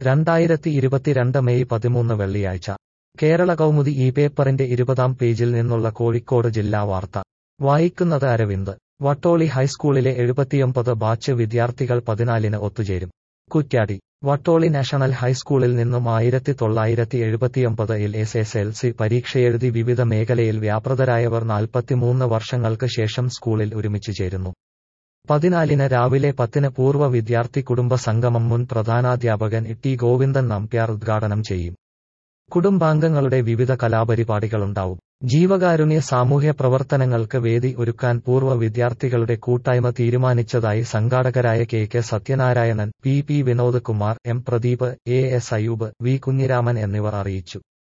രണ്ടായിരത്തി ഇരുപത്തിരണ്ട് മെയ് പതിമൂന്ന് വെള്ളിയാഴ്ച കേരള കൗമുദി ഈ പേപ്പറിന്റെ ഇരുപതാം പേജിൽ നിന്നുള്ള കോഴിക്കോട് ജില്ലാ വാർത്ത വായിക്കുന്നത് അരവിന്ദ് വട്ടോളി ഹൈസ്കൂളിലെ എഴുപത്തിയൊമ്പത് ബാച്ച് വിദ്യാർത്ഥികൾ പതിനാലിന് ഒത്തുചേരും കുറ്റ്യാടി വട്ടോളി നാഷണൽ ഹൈസ്കൂളിൽ നിന്നും ആയിരത്തി തൊള്ളായിരത്തി എഴുപത്തിയൊമ്പതിൽ എസ് എസ് എൽ സി പരീക്ഷയെഴുതി വിവിധ മേഖലയിൽ വ്യാപൃതരായവർ നാൽപ്പത്തിമൂന്ന് വർഷങ്ങൾക്ക് ശേഷം സ്കൂളിൽ ഒരുമിച്ച് ചേരുന്നു പതിനാലിന് രാവിലെ പത്തിന് പൂർവ്വ വിദ്യാർത്ഥി കുടുംബ സംഗമം മുൻ പ്രധാനാധ്യാപകൻ ടി ഗോവിന്ദൻ നമ്പ്യാർ ഉദ്ഘാടനം ചെയ്യും കുടുംബാംഗങ്ങളുടെ വിവിധ കലാപരിപാടികളുണ്ടാവും ജീവകാരുണ്യ സാമൂഹ്യ പ്രവർത്തനങ്ങൾക്ക് വേദി ഒരുക്കാൻ പൂർവ്വ വിദ്യാർത്ഥികളുടെ കൂട്ടായ്മ തീരുമാനിച്ചതായി സംഘാടകരായ K K Sathyanarayanan P P Vinod Kumar M Pradeep A S Ayoob V Kunhiraman എന്നിവർ അറിയിച്ചു